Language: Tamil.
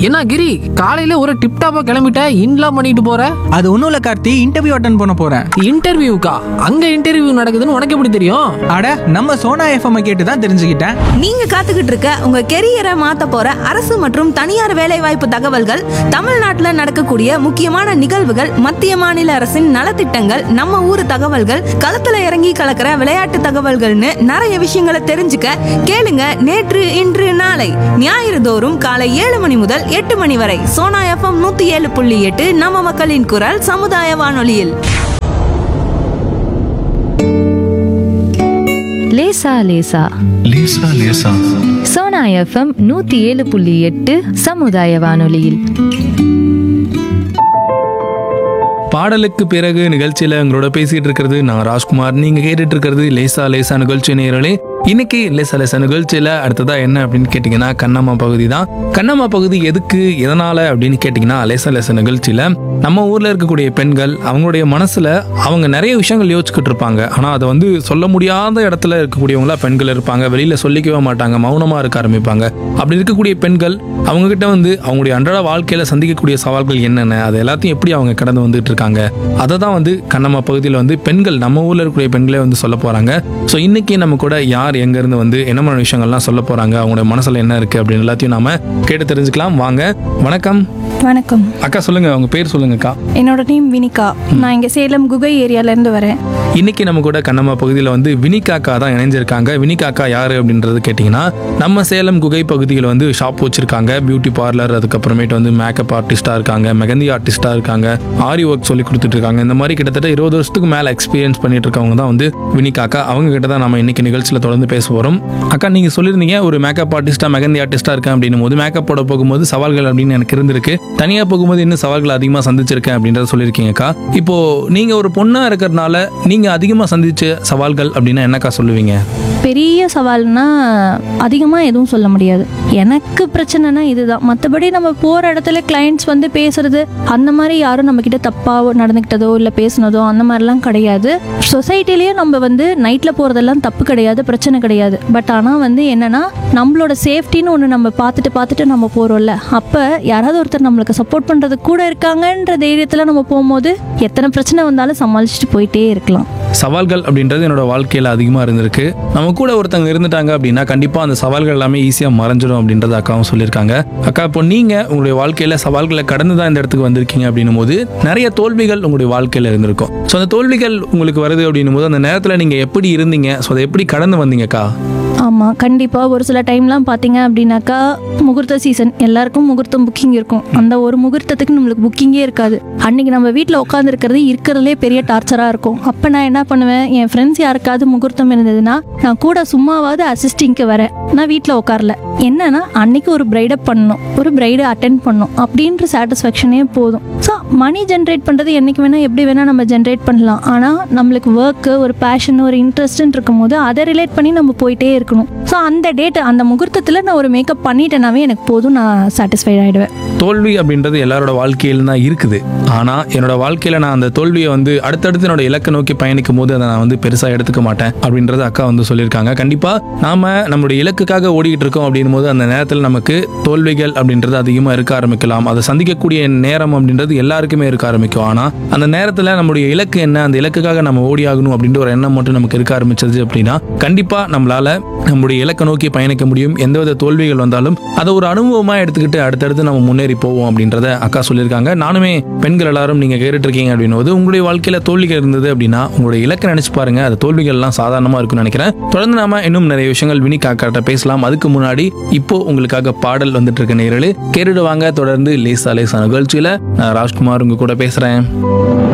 என்ன கிரி காலையில ஒரு டிப்டாப்பா கிளம்பிட்ட இன்லாம் பண்ணிட்டு போற அது ஒன்றும் இல்லை கார்த்தி இன்டர்வியூ அட்டன் பண்ண போகிறேன் இன்டர்வியூக்கா அங்க இன்டர்வியூ நடக்குதுன்னு உனக்கு எப்படி தெரியும் அட நம்ம சோனா எஃப்எம் கேட்டு தான் தெரிஞ்சுக்கிட்டேன் நீங்க காத்துக்கிட்டு இருக்க உங்க கெரியரை மாத்த போற அரசு மற்றும் தனியார் வேலைவாய்ப்பு தகவல்கள் தமிழ்நாட்டுல நடக்கக்கூடிய முக்கியமான நிகழ்வுகள் மத்திய மாநில அரசின் நலத்திட்டங்கள் நம்ம ஊர் தகவல்கள் களத்துல இறங்கி கலக்கிற விளையாட்டு தகவல்கள்னு நிறைய விஷயங்களை தெரிஞ்சுக்க கேளுங்க நேற்று இன்று நாளை ஞாயிறு தோறும் காலை ஏழு மணி முதல் எட்டு மணி வரை சோனா எஃப்எம் நூத்தி ஏழு புள்ளி எட்டு நம்ம மக்களின் குரல் சமுதாய வானொலியில் லேசா லேசா லேசா லேசா சோனா எஃப்எம் நூத்தி ஏழு புள்ளி எட்டு சமுதாய வானொலியில் பாடலுக்கு பிறகு நிகழ்ச்சியில உங்களோட பேசிட்டு இருக்கிறது நான் ராஜ்குமார் நீங்க கேட்டுட்டு இருக்கிறது லேசா லேசா நிகழ்ச்சி நேரலே இன்னைக்கு லேசா லேசா நிகழ்ச்சியில அடுத்ததா என்ன அப்படின்னு கேட்டீங்கன்னா கண்ணம்மா பகுதி தான் கண்ணம்மா பகுதி எதுக்கு எதனால அப்படின்னு கேட்டீங்கன்னா லேசா லேசா நிகழ்ச்சியில நம்ம ஊர்ல இருக்கக்கூடிய பெண்கள் அவங்களுடைய மனசுல அவங்க நிறைய விஷயங்கள் யோசிச்சுக்கிட்டு இருப்பாங்க ஆனா அதை வந்து சொல்ல முடியாத இடத்துல இருக்கக்கூடியவங்களா பெண்கள் இருப்பாங்க வெளியில சொல்லிக்கவே மாட்டாங்க மௌனமா இருக்க ஆரம்பிப்பாங்க அப்படி இருக்கக்கூடிய பெண்கள் அவங்க கிட்ட வந்து அவங்களுடைய அன்றாட வாழ்க்கையில சந்திக்கக்கூடிய சவால்கள் என்னென்ன அது எல்லாத்தையும் எப்படி அவங்க கடந்து வந்துட்டு இருக்காங்க அதை தான் வந்து கண்ணம்மா பகுதியில் வந்து பெண்கள் நம்ம ஊர்ல இருக்கக்கூடிய பெண்களே வந்து சொல்ல போறாங்க ஸோ இன்னைக்கு நம்ம கூட யார் எங்க இருந்து வந்து என்ன மாதிரி விஷயங்கள்லாம் சொல்ல போறாங்க அவங்களுடைய மனசுல என்ன இருக்கு அப்படின்னு எல்லாத்தையும் நாம கேட்டு தெரிஞ்சுக்கலாம் வாங்க வணக்கம் வணக்கம் அக்கா சொல்லுங்க உங்க பேர் சொல்லுங்கக்கா என்னோட நேம் வினிகா நான் இங்கே சேலம் குகை ஏரியாலேருந்து வரேன் இன்னைக்கு நம்ம கூட கண்ணம்மா பகுதியில் வந்து வினிகாக்கா தான் இணைஞ்சிருக்காங்க வினிகாக்கா யாரு அப்படின்றது கேட்டிங்கன்னா நம்ம சேலம் குகை பகுதியில் வந்து ஷாப் வச்சிருக்காங்க பியூட்டி பார்லர் அதுக்கப்புறமேட்டு வந்து மேக்கப் ஆர்டிஸ்டாக இருக்காங்க மெகந்தி ஆர்டிஸ்டாக இருக்காங்க ஆரி ஒர்க் சொல்லி கொடுத்துட்டு இருக்காங்க இந்த மாதிரி கிட்டத்தட்ட இருபது வருஷத்துக்கு மேலே எக்ஸ்பீரியன்ஸ் பண்ணிட்டு இருக்கவங்க தான் வந்து வினிகாக்கா அவங்க கிட்ட தான் நம்ம இன்னைக்கு நிகழ்ச்சியில் தொடர்ந்து பேச போகிறோம் அக்கா நீங்கள் சொல்லியிருந்தீங்க ஒரு மேக்கப் ஆர்டிஸ்டா மெகந்தி ஆர்டிஸ்டாக இருக்கேன் அப்படின்னும் போது மேக்கப் போட போகும்போது சவால்கள் அப்படின்னு எனக்கு இருந்திருக்கு தனியாக போகும்போது இன்னும் சவால்கள் அதிகமாக சந்திச்சிருக்கேன் அப்படின்றத சொல்லியிருக்கீங்கக்கா இப்போ நீங்கள் ஒரு பொண்ணாக இருக்கிறதுனால நீங்கள் அதிகமாக சந்திச்ச சவால்கள் அப்படின்னா என்னக்கா சொல்லுவீங்க பெரிய சவால்னா அதிகமாக எதுவும் சொல்ல முடியாது எனக்கு பிரச்சனைனா இதுதான் மற்றபடி நம்ம போகிற இடத்துல கிளைண்ட்ஸ் வந்து பேசுறது அந்த மாதிரி யாரும் நம்மக்கிட்ட தப்பாக நடந்துக்கிட்டதோ இல்லை பேசுனதோ அந்த மாதிரிலாம் கிடையாது சொசைட்டிலேயே நம்ம வந்து நைட்டில் போகிறதெல்லாம் தப்பு கிடையாது பிரச்சனை கிடையாது பட் ஆனால் வந்து என்னன்னா நம்மளோட சேஃப்டின்னு ஒன்று நம்ம பார்த்துட்டு பார்த்துட்டு நம்ம போகிறோம்ல அப்போ யாராவது ஒருத்தர் நம்மளுக்கு சப்போர்ட் பண்ணுறது கூட இருக்காங்கன்ற தைரியத்தில் நம்ம போகும்போது எத்தனை பிரச்சனை வந்தாலும் சமாளிச்சுட்டு போயிட்டே இருக்கலாம் சவால்கள் அப்படின்றது என்னோட வாழ்க்கையில் அதிகமாக இருந்திருக்கு நம்ம கூட ஒருத்தங்க இருந்துட்டாங்க அப்படின்னா கண்டிப்பாக அந்த சவால்கள் எல்லாமே ஈஸியாக மறைஞ்சிடும் அப்படின்றத அக்காவும் சொல்லியிருக்காங்க அக்கா இப்போ நீங்கள் உங்களுடைய வாழ்க்கையில் சவால்களை கடந்து தான் இந்த இடத்துக்கு வந்திருக்கீங்க அப்படின்னும் போது நிறைய தோல்விகள் உங்களுடைய வாழ்க்கையில் இருந்திருக்கும் ஸோ அந்த தோல்விகள் உங்களுக்கு வருது அப்படின்னும் போது அந்த நேரத்தில் நீங்கள் எப்படி இருந்தீங்க ஸோ அதை எப்படி கடந்து வந்தீங்கக்கா ஆமாம் கண்டிப்பாக ஒரு சில டைம்லாம் பார்த்தீங்க அப்படின்னாக்கா முகூர்த்த சீசன் எல்லாருக்கும் முகூர்த்தம் புக்கிங் இருக்கும் அந்த ஒரு முகூர்த்தத்துக்கு நம்மளுக்கு புக்கிங்கே இருக்காது அன்னைக்கு நம்ம வீட்டில் உட்காந்துருக்கிறது இருக்கிறதுலே பெரிய டார்ச்சராக இருக்கும் அப்போ நான் என்ன பண்ணுவேன் என் ஃப்ரெண்ட்ஸ் யாருக்காவது முகூர்த்தம் இருந்ததுன்னா நான் கூட சும்மாவாவது அசிஸ்டிங்க்கு வரேன் நான் வீட்டில் உட்காரல என்னன்னா அன்னைக்கு ஒரு பிரைடப் பண்ணணும் ஒரு பிரைடை அட்டென்ட் பண்ணணும் அப்படின்ற சாட்டிஸ்ஃபேக்ஷனே போதும் ஸோ மணி ஜென்ரேட் பண்ணுறது என்னைக்கு வேணால் எப்படி வேணால் நம்ம ஜென்ரேட் பண்ணலாம் ஆனால் நம்மளுக்கு ஒர்க்கு ஒரு பேஷன் ஒரு இன்ட்ரெஸ்ட்னு இருக்கும் போது அதை ரிலேட் பண்ணி நம்ம போயிட்டே இருக்கணும் ஸோ அந்த டேட் அந்த முகூர்த்தத்தில் நான் ஒரு மேக்கப் பண்ணிட்டேனாவே எனக்கு போதும் நான் சாட்டிஸ்ஃபைட் ஆகிடுவேன் தோல்வி அப்படின்றது எல்லாரோட வாழ்க்கையில் தான் இருக்குது ஆனால் என்னோட வாழ்க்கையில் நான் அந்த தோல்வியை வந்து அடுத்தடுத்து என்னோட இலக்கை நோக்கி பயணிக்கும் போது அதை நான் வந்து பெருசாக எடுத்துக்க மாட்டேன் அப்படின்றத அக்கா வந்து சொல்லியிருக்காங்க கண்டிப்பாக நாம நம்மளுடைய இலக்குக்காக ஓடிக்கிட்டு இருக்கோம் அப்படின்னும் போது அந்த நேரத்தில் நமக்கு தோல்விகள் அப்படின்றது அதிகமாக இருக்க ஆரம்பிக்கலாம் அதை சந்திக்கக்கூடிய நேரம் அப்படின்றது எல்லாருக்குமே இருக்க ஆரம்பிக்கும் ஆனால் அந்த நேரத்தில் நம்மளுடைய இலக்கு என்ன அந்த இலக்குக்காக நம்ம ஓடி ஆகணும் அப்படின்ற ஒரு எண்ணம் மட்டும் நமக்கு இருக்க ஆரம்பிச்சது அப்படின்னா கண்டிப்பாக நம்மளால நம்முடைய இலக்கை நோக்கி பயணிக்க முடியும் எந்தவித தோல்விகள் வந்தாலும் அதை ஒரு அனுபவமாக எடுத்துக்கிட்டு அடுத்தடுத்து நம்ம முன்னேறி போவோம் அப்படின்றத அக்கா சொல்லியிருக்காங்க நானுமே பெண்கள் எல்லாரும் நீங்கள் கேட்டுட்டு இருக்கீங்க அப்படின்னும் போது உங்களுடைய வாழ்க்கையில் தோல்விகள் இருந்தது அப்படின்னா உங்களுடைய இலக்கை நினைச்சு பாருங்க அது தோல்விகள் எல்லாம் சாதாரணமாக இருக்கும்னு நினைக்கிறேன் தொடர்ந்து நாம இன்னும் நிறைய விஷயங்கள் வினி காக்காட்ட பேசலாம் அதுக்கு முன்னாடி இப்போ உங்களுக்காக பாடல் வந்துட்டு இருக்க நேரல் கேட்டுடுவாங்க தொடர்ந்து லேசா லேசா நிகழ்ச்சியில் நான் ராஜ்குமார் உங்க கூட பேசுறேன்